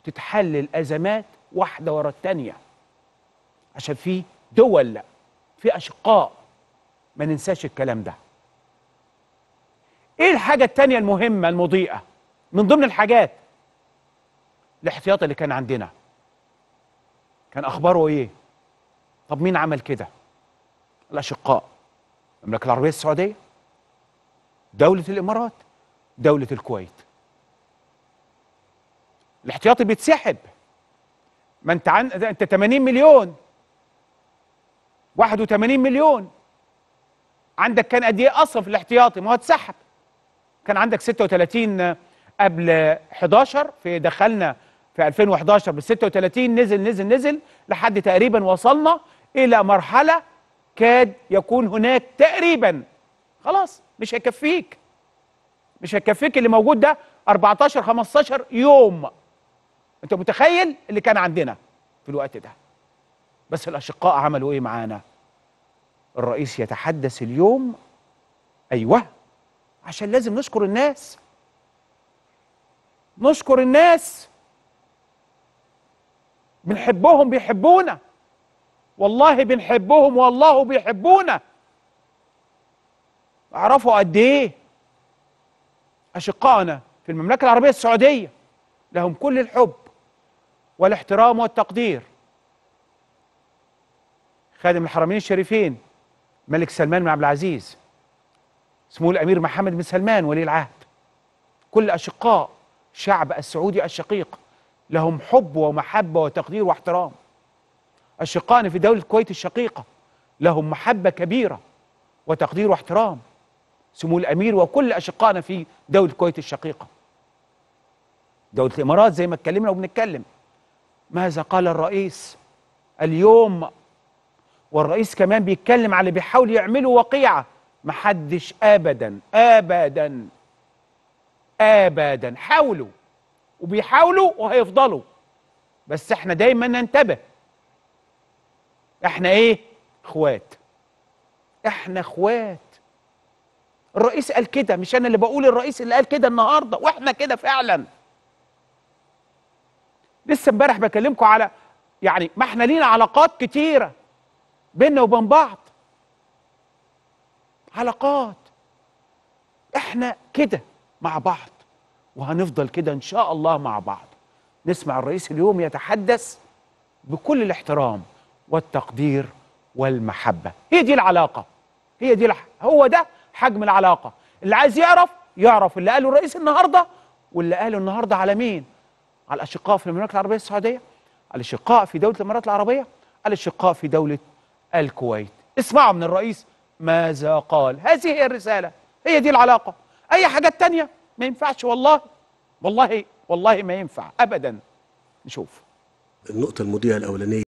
وتتحل الازمات واحده ورا الثانيه عشان في دول في اشقاء ما ننساش الكلام ده ايه الحاجه الثانيه المهمه المضيئه من ضمن الحاجات الاحتياط اللي كان عندنا كان اخباره ايه طب مين عمل كده الاشقاء المملكه العربيه السعوديه دوله الامارات دوله الكويت الاحتياطي بيتسحب ما انت عن ده انت 80 مليون 81 مليون عندك كان قد ايه اصلا في الاحتياطي ما هو اتسحب كان عندك 36 قبل 11 في دخلنا في 2011 بال 36 نزل نزل نزل لحد تقريبا وصلنا الى مرحله كاد يكون هناك تقريبا خلاص مش هيكفيك مش هيكفيك اللي موجود ده 14 15 يوم انت متخيل اللي كان عندنا في الوقت ده بس الاشقاء عملوا ايه معانا الرئيس يتحدث اليوم ايوه عشان لازم نشكر الناس نشكر الناس بنحبهم بيحبونا والله بنحبهم والله بيحبونا اعرفوا قد ايه اشقائنا في المملكه العربيه السعوديه لهم كل الحب والاحترام والتقدير خادم الحرمين الشريفين ملك سلمان بن عبد العزيز سمو الامير محمد بن سلمان ولي العهد كل اشقاء شعب السعودي الشقيق لهم حب ومحبه وتقدير واحترام اشقائنا في دوله الكويت الشقيقه لهم محبه كبيره وتقدير واحترام سمو الامير وكل اشقائنا في دوله الكويت الشقيقه دوله الامارات زي ما اتكلمنا وبنتكلم ماذا قال الرئيس اليوم والرئيس كمان بيتكلم على اللي بيحاول يعملوا وقيعه محدش ابدا ابدا ابدا حاولوا وبيحاولوا وهيفضلوا بس احنا دايما ننتبه احنا ايه اخوات احنا اخوات الرئيس قال كده مش انا اللي بقول الرئيس اللي قال كده النهارده واحنا كده فعلا لسه امبارح بكلمكم على يعني ما احنا لينا علاقات كتيره بيننا وبين بعض علاقات احنا كده مع بعض وهنفضل كده ان شاء الله مع بعض نسمع الرئيس اليوم يتحدث بكل الاحترام والتقدير والمحبه هي دي العلاقه هي دي الح... هو ده حجم العلاقه اللي عايز يعرف يعرف اللي قاله الرئيس النهارده واللي قاله النهارده على مين على الاشقاء في المملكه العربيه السعوديه على الاشقاء في دوله الامارات العربيه على الاشقاء في دوله الكويت اسمعوا من الرئيس ماذا قال هذه هي الرساله هي دي العلاقه اي حاجات تانية ما ينفعش والله والله والله ما ينفع ابدا نشوف النقطة المضيئة الأولانية